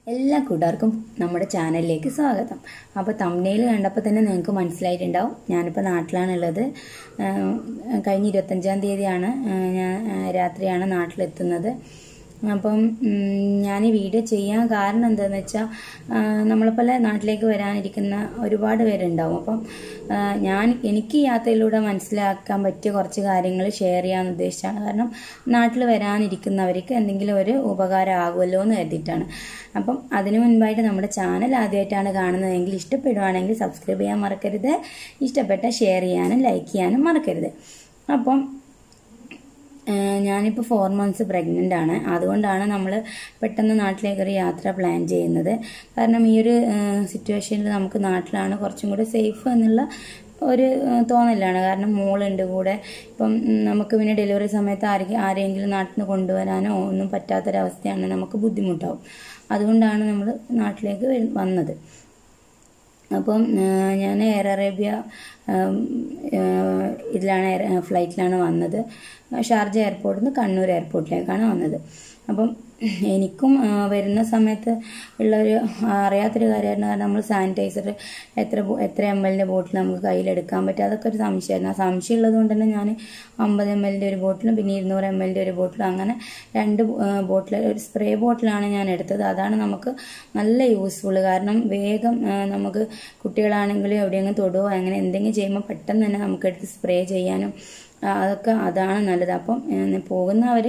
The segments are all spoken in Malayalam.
എല്ലാ കൂട്ടുകാർക്കും നമ്മുടെ ചാനലിലേക്ക് സ്വാഗതം അപ്പോൾ തമ്മിൽ കണ്ടപ്പോൾ തന്നെ നിങ്ങൾക്ക് മനസ്സിലായിട്ടുണ്ടാവും ഞാനിപ്പോൾ നാട്ടിലാണുള്ളത് ആഹ് കഴിഞ്ഞ ഇരുപത്തഞ്ചാം തീയതിയാണ് ആഹ് ഞാൻ ആഹ് രാത്രിയാണ് നാട്ടിലെത്തുന്നത് അപ്പം ഉം, ഞാൻ ഈ വീഡിയോ ചെയ്യാൻ കാരണം എന്താണെന്ന് വെച്ചാൽ നമ്മളെപ്പോലെ നാട്ടിലേക്ക് വരാനിരിക്കുന്ന ഒരുപാട് പേരുണ്ടാവും അപ്പം ആഹ് ഞാൻ എനിക്ക് ഈ യാത്രയിലൂടെ മനസ്സിലാക്കാൻ പറ്റിയ കുറച്ച് കാര്യങ്ങൾ ഷെയർ ചെയ്യാമെന്ന് ഉദ്ദേശിച്ചാണ് കാരണം നാട്ടിൽ വരാനിരിക്കുന്നവർക്ക് എന്തെങ്കിലും ഒരു ഉപകാരം ആകുമല്ലോ എന്ന് കരുതിയിട്ടാണ് അപ്പം അതിനു മുൻപായിട്ട് നമ്മുടെ ചാനൽ ആദ്യമായിട്ടാണ് കാണുന്നതെങ്കിൽ ഇഷ്ടപ്പെടുവാണെങ്കിൽ സബ്സ്ക്രൈബ് ചെയ്യാൻ മറക്കരുത് ഇഷ്ടപ്പെട്ട ഷെയർ ചെയ്യാനും ലൈക്ക് ചെയ്യാനും മറക്കരുത് അപ്പം ഏഹ് ഞാനിപ്പോൾ ഫോർ മന്ത്സ് പ്രഗ്നൻ്റ് ആണ് അതുകൊണ്ടാണ് നമ്മൾ പെട്ടെന്ന് നാട്ടിലേക്ക് ഒരു യാത്ര പ്ലാൻ ചെയ്യുന്നത് കാരണം ഈ ഒരു സിറ്റുവേഷനിൽ നമുക്ക് നാട്ടിലാണ് കുറച്ചും കൂടി സേഫ് എന്നുള്ള ഒരു ഏഹ് തോന്നലാണ് കാരണം മോളുണ്ട് കൂടെ ഇപ്പം ഉം, നമുക്ക് പിന്നെ ഡെലിവറി സമയത്ത് ആരെങ്കിലും ആരെങ്കിലും നാട്ടിൽ നിന്ന് കൊണ്ടുവരാനോ ഒന്നും പറ്റാത്തൊരവസ്ഥയാണ് നമുക്ക് ബുദ്ധിമുട്ടാവും അതുകൊണ്ടാണ് നമ്മൾ നാട്ടിലേക്ക് വരു- വന്നത് അപ്പം ഞാൻ എയർ അറേബ്യ ഉം, ഏഹ്, ഇതിലാണ് എയർ ഫ്ലൈറ്റിലാണ് വന്നത് ഷാർജ എയർപോർട്ടിൽ നിന്ന് കണ്ണൂർ എയർപോർട്ടിലേക്കാണ് വന്നത് അപ്പം എനിക്കും ആ, വരുന്ന സമയത്ത് ഉള്ള ഒരു അറിയാത്തൊരു കാര്യമായിരുന്നു കാരണം നമ്മൾ സാനിറ്റൈസർ എത്ര ബോ- എത്ര എം എല്ലിൻ്റെ ബോട്ടിൽ നമുക്ക് കയ്യിലെടുക്കാൻ പറ്റും അതൊക്കെ ഒരു സംശയമായിരുന്നു ആ സംശയം ഉള്ളത് കൊണ്ട് തന്നെ ഞാൻ അമ്പത് എം എല്ലിൻ്റെ ഒരു ബോട്ടിലും പിന്നെ ഇരുന്നൂറ് എം എല്ലിൻ്റെ ഒരു ബോട്ടിലും അങ്ങനെ രണ്ട് ബോട്ടിൽ ഒരു സ്പ്രേ ബോട്ടിലാണ് ഞാൻ എടുത്തത് അതാണ് നമുക്ക് നല്ല യൂസ്ഫുൾ കാരണം വേഗം ആ, നമുക്ക് കുട്ടികളാണെങ്കിലും എവിടെയെങ്കിലും തൊടുവോ അങ്ങനെ എന്തെങ്കിലും ചെയ്യുമ്പോൾ പെട്ടെന്ന് തന്നെ നമുക്കെടുത്ത് സ്പ്രേ ചെയ്യാനും ആ, അതൊക്കെ അതാണ് നല്ലത് അപ്പം പോകുന്നവർ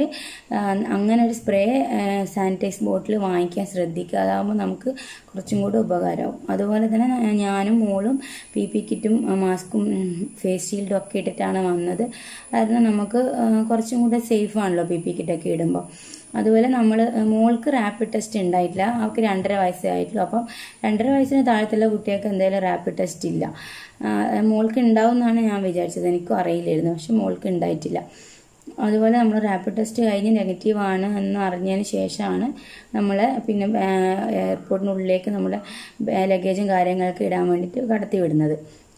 അങ്ങനെ ഒരു സ്പ്രേ സാനിറ്റൈസ് ബോട്ടിൽ വാങ്ങിക്കാൻ ശ്രദ്ധിക്കുക അതാകുമ്പോൾ നമുക്ക് കുറച്ചും കൂടി ഉപകാരമാവും അതുപോലെ തന്നെ ഞാ- ഞാനും മോളും പി പി കിറ്റും ആ, മാസ്കും ഉം, ഫേസ് ഷീൽഡും ഒക്കെ ഇട്ടിട്ടാണ് വന്നത് കാരണം നമുക്ക് ആ, കുറച്ചും കൂടെ സേഫ് ആണല്ലോ പി പി കിറ്റൊക്കെ ഇടുമ്പോൾ അതുപോലെ നമ്മൾ മോൾക്ക് റാപ്പിഡ് ടെസ്റ്റ് ഉണ്ടായിട്ടില്ല അവൾക്ക് രണ്ടര വയസ്സേ ആയിട്ടുള്ളൂ അപ്പം രണ്ടര വയസ്സിന് താഴത്തുള്ള കുട്ടികൾക്ക് എന്തായാലും റാപ്പിഡ് ടെസ്റ്റ് ഇല്ല ആ, മോൾക്ക് ഉണ്ടാവും എന്നാണ് ഞാൻ വിചാരിച്ചത് എനിക്കും അറിയില്ലായിരുന്നു പക്ഷെ മോൾക്ക് ഉണ്ടായിട്ടില്ല അതുപോലെ നമ്മൾ റാപ്പിഡ് ടെസ്റ്റ് കഴിഞ്ഞ് നെഗറ്റീവ് ആണ് എന്ന് അറിഞ്ഞതിന് ശേഷമാണ് നമ്മൾ പിന്നെ ആ, എയർപോർട്ടിനുള്ളിലേക്ക് നമ്മുടെ ലഗേജും കാര്യങ്ങളൊക്കെ ഇടാൻ വേണ്ടിയിട്ട് കടത്തി വിടുന്നത്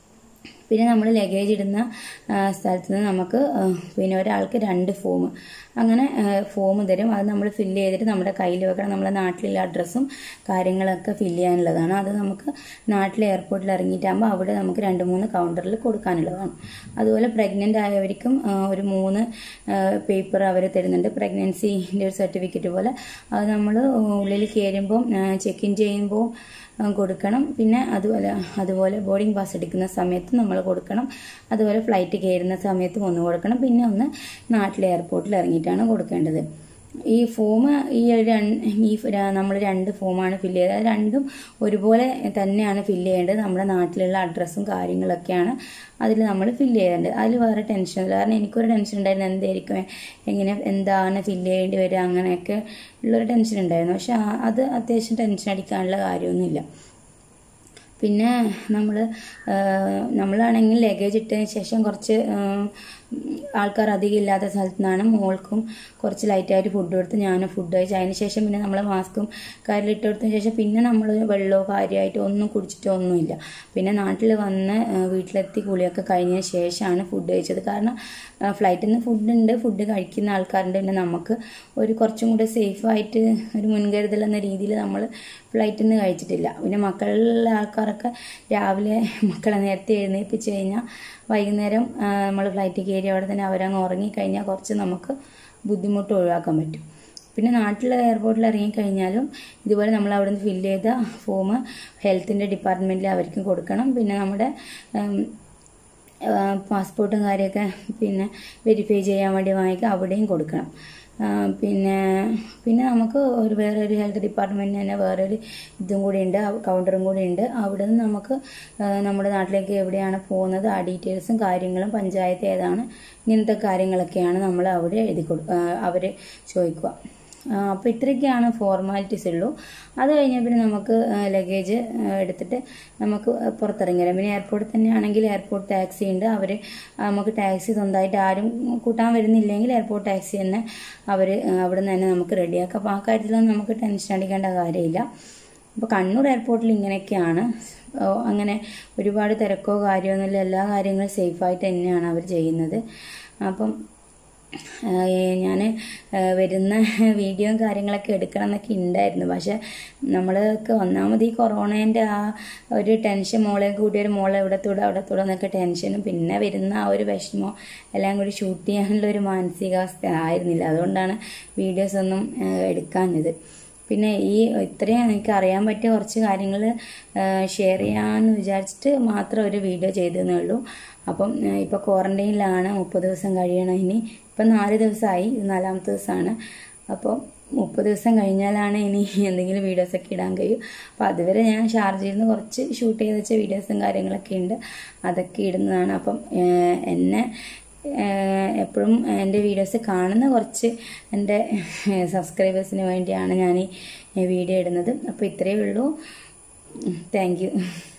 പിന്നെ നമ്മൾ ലഗേജ് ഇടുന്ന ആ, സ്ഥലത്ത് നിന്ന് നമുക്ക് ആ, പിന്നെ ഒരാൾക്ക് രണ്ട് ഫോം അങ്ങനെ ഫോം തരും അത് നമ്മൾ ഫില്ല് ചെയ്തിട്ട് നമ്മുടെ കയ്യിൽ വെക്കണം നമ്മുടെ നാട്ടിലുള്ള അഡ്രസ്സും കാര്യങ്ങളൊക്കെ ഫില്ല് ചെയ്യാനുള്ളതാണ് അത് നമുക്ക് നാട്ടിലെ എയർപോർട്ടിൽ ഇറങ്ങിയിട്ടാകുമ്പോൾ അവിടെ നമുക്ക് രണ്ട് മൂന്ന് കൗണ്ടറിൽ കൊടുക്കാനുള്ളതാണ് അതുപോലെ പ്രഗ്നൻ്റ് ആയവർക്കും ആ, ഒരു മൂന്ന് പേപ്പർ അവർ തരുന്നുണ്ട് പ്രഗ്നൻസിൻ്റെ ഒരു സർട്ടിഫിക്കറ്റ് പോലെ അത് നമ്മൾ ഉള്ളിൽ കയറുമ്പോൾ ചെക്ക് ഇൻ ചെയ്യുമ്പോൾ ആ, കൊടുക്കണം പിന്നെ അതുപോലെ അതുപോലെ ബോർഡിംഗ് പാസ് എടുക്കുന്ന സമയത്ത് നമ്മൾ കൊടുക്കണം അതുപോലെ ഫ്ലൈറ്റ് കയറുന്ന സമയത്തും ഒന്ന് കൊടുക്കണം പിന്നെ ഒന്ന് നാട്ടിലെ എയർപോർട്ടിൽ ഇറങ്ങിയിട്ടാണ് കൊടുക്കേണ്ടത് ഈ ഫോം ഈ ഒരു രണ്ട് ഈ നമ്മൾ രണ്ട് ഫോമാണ് ഫില്ല് ചെയ്തത് അത് രണ്ടും ഒരുപോലെ തന്നെയാണ് ഫില്ല് ചെയ്യേണ്ടത് നമ്മുടെ നാട്ടിലുള്ള അഡ്രസ്സും കാര്യങ്ങളൊക്കെയാണ് അതിൽ നമ്മൾ ഫില്ല് ചെയ്യേണ്ടത് അതിൽ വേറെ ടെൻഷനില്ല കാരണം എനിക്കൊരു ടെൻഷൻ ഉണ്ടായിരുന്നു എന്തായിരിക്കും എങ്ങനെ എന്താണ് ഫില്ല് ചെയ്യേണ്ടി വരിക അങ്ങനെയൊക്കെ ഉള്ളൊരു ടെൻഷൻ ഉണ്ടായിരുന്നു പക്ഷെ ആ- അത് അത്യാവശ്യം ടെൻഷൻ അടിക്കാനുള്ള കാര്യമൊന്നുമില്ല പിന്നെ നമ്മൾ നമ്മളാണെങ്കിൽ ലഗേജ് ഇട്ടതിന് ശേഷം കുറച്ച് ആം, ആൾക്കാർ അധികം ഇല്ലാത്ത സ്ഥലത്തു നിന്നാണ് മോൾക്കും കുറച്ച് ലൈറ്റായിട്ട് ഫുഡ് കൊടുത്ത് ഞാനും ഫുഡ് കഴിച്ചു അതിന് ശേഷം പിന്നെ നമ്മൾ മാസ്കും കാര്യം ഇട്ട് കൊടുത്തതിന് ശേഷം പിന്നെ നമ്മൾ വെള്ളമോ കാര്യമായിട്ട് ഒന്നും കുടിച്ചിട്ടോ ഒന്നുമില്ല പിന്നെ നാട്ടിൽ വന്ന് ആ, വീട്ടിലെത്തി കുളിയൊക്കെ കഴിഞ്ഞതിന് ശേഷമാണ് ഫുഡ് കഴിച്ചത് കാരണം ഫ്ലൈറ്റിൽ നിന്ന് ഫുഡ് ഉണ്ട് ഫുഡ് കഴിക്കുന്ന ആൾക്കാരുണ്ട് പിന്നെ നമുക്ക് ഒരു കുറച്ചും കൂടെ സേഫായിട്ട് ഒരു മുൻകരുതൽ എന്ന രീതിയിൽ നമ്മൾ ഫ്ലൈറ്റിൽ നിന്ന് കഴിച്ചിട്ടില്ല പിന്നെ മക്കളുള്ള ആൾക്കാരൊക്കെ രാവിലെ മക്കളെ നേരത്തെ എഴുന്നേൽപ്പിച്ച് കഴിഞ്ഞാൽ വൈകുന്നേരം നമ്മൾ ഫ്ലൈറ്റ് കയറി അവിടെ തന്നെ അവരങ്ങ് ഉറങ്ങിക്കഴിഞ്ഞാൽ കുറച്ച് നമുക്ക് ബുദ്ധിമുട്ട് ഒഴിവാക്കാൻ പറ്റും പിന്നെ നാട്ടിലെ എയർപോർട്ടിൽ ഇറങ്ങിക്കഴിഞ്ഞാലും ഇതുപോലെ നമ്മൾ അവിടെ നിന്ന് ഫില്ല് ചെയ്ത ഫോം ഹെൽത്തിൻ്റെ ഡിപ്പാർട്ട്മെൻറ്റിൽ അവർക്കും കൊടുക്കണം പിന്നെ നമ്മുടെ ഉം, പാസ്പോർട്ടും കാര്യമൊക്കെ പിന്നെ വെരിഫൈ ചെയ്യാൻ വേണ്ടി വാങ്ങിക്കുക അവിടെയും കൊടുക്കണം ആ, പിന്നെ പിന്നെ നമുക്ക് ഒരു വേറെ ഒരു ഹെൽത്ത് ഡിപ്പാർട്ട്മെൻറ്റിന് തന്നെ വേറെ ഒരു ഇതും കൂടി ഉണ്ട് കൗണ്ടറും കൂടി ഉണ്ട് അവിടെ നിന്ന് നമുക്ക് ആ, നമ്മുടെ നാട്ടിലേക്ക് എവിടെയാണ് പോകുന്നത് ആ ഡീറ്റെയിൽസും കാര്യങ്ങളും പഞ്ചായത്ത് ഏതാണ് ഇങ്ങനത്തെ കാര്യങ്ങളൊക്കെയാണ് നമ്മൾ അവിടെ എഴുതി കൊടു അവർ ചോദിക്കുക അപ്പോൾ ഇത്രയൊക്കെയാണ് ഫോർമാലിറ്റീസ് ഉള്ളൂ അത് കഴിഞ്ഞാൽ പിന്നെ നമുക്ക് ലഗേജ് എടുത്തിട്ട് നമുക്ക് പുറത്തിറങ്ങി വരാം പിന്നെ എയർപോർട്ടിൽ തന്നെയാണെങ്കിൽ എയർപോർട്ട് ടാക്സി ഉണ്ട് അവർ നമുക്ക് ടാക്സി സ്വന്തമായിട്ട് ആരും കൂട്ടാൻ വരുന്നില്ലെങ്കിൽ എയർപോർട്ട് ടാക്സി തന്നെ അവർ അവിടെ നിന്ന് തന്നെ നമുക്ക് റെഡിയാക്കാം അപ്പോൾ ആ കാര്യത്തിലൊന്നും നമുക്ക് ടെൻഷൻ അടിക്കേണ്ട കാര്യമില്ല അപ്പോൾ കണ്ണൂർ എയർപോർട്ടിൽ ഇങ്ങനെയൊക്കെയാണ് ഓ, അങ്ങനെ ഒരുപാട് തിരക്കോ കാര്യമൊന്നുമില്ല എല്ലാ കാര്യങ്ങളും സേഫായിട്ട് തന്നെയാണ് അവർ ചെയ്യുന്നത് അപ്പം ഞാൻ വരുന്ന വീഡിയോയും കാര്യങ്ങളൊക്കെ എടുക്കണം എന്നൊക്കെ ഉണ്ടായിരുന്നു പക്ഷെ നമ്മൾക്ക് ഒന്നാമത് ഈ കൊറോണേൻ്റെ ആ ഒരു ടെൻഷൻ മോളെ കൂടി ഒരു മോളെ ഇവിടെ തൊടുക അവിടെ തൊടുക എന്നൊക്കെ ടെൻഷനും പിന്നെ വരുന്ന ആ ഒരു വിഷമം എല്ലാം കൂടി ഷൂട്ട് ചെയ്യാനുള്ള ഒരു മാനസികാവസ്ഥ ആയിരുന്നില്ല അതുകൊണ്ടാണ് വീഡിയോസ് ഒന്നും എടുക്കാഞ്ഞത് പിന്നെ ഈ ഇത്രയും എനിക്ക് അറിയാൻ പറ്റിയ കുറച്ച് കാര്യങ്ങൾ ഷെയർ ചെയ്യാമെന്ന് വിചാരിച്ചിട്ട് മാത്രം ഒരു വീഡിയോ ചെയ്തതേ ഉള്ളൂ അപ്പം ഇപ്പോൾ ക്വാറന്റൈനിലാണ് മുപ്പത് ദിവസം കഴിയണം ഇനി ഇപ്പം നാല് ദിവസമായി ഇത് നാലാമത്തെ ദിവസമാണ് അപ്പോൾ മുപ്പത് ദിവസം കഴിഞ്ഞാലാണ് ഇനി എന്തെങ്കിലും വീഡിയോസൊക്കെ ഇടാൻ കഴിയും അപ്പോൾ അതുവരെ ഞാൻ ഷാർജയിൽ നിന്ന് കുറച്ച് ഷൂട്ട് ചെയ്ത് വെച്ച വീഡിയോസും കാര്യങ്ങളൊക്കെ ഉണ്ട് അതൊക്കെ ഇടുന്നതാണ് അപ്പം എന്നെ എപ്പോഴും എൻ്റെ വീഡിയോസ് കാണുന്ന കുറച്ച് എൻ്റെ സബ്സ്ക്രൈബേഴ്സിന് വേണ്ടിയാണ് ഞാൻ ഈ വീഡിയോ ഇടുന്നത് അപ്പോൾ ഇത്രയേ ഉള്ളൂ താങ്ക് യു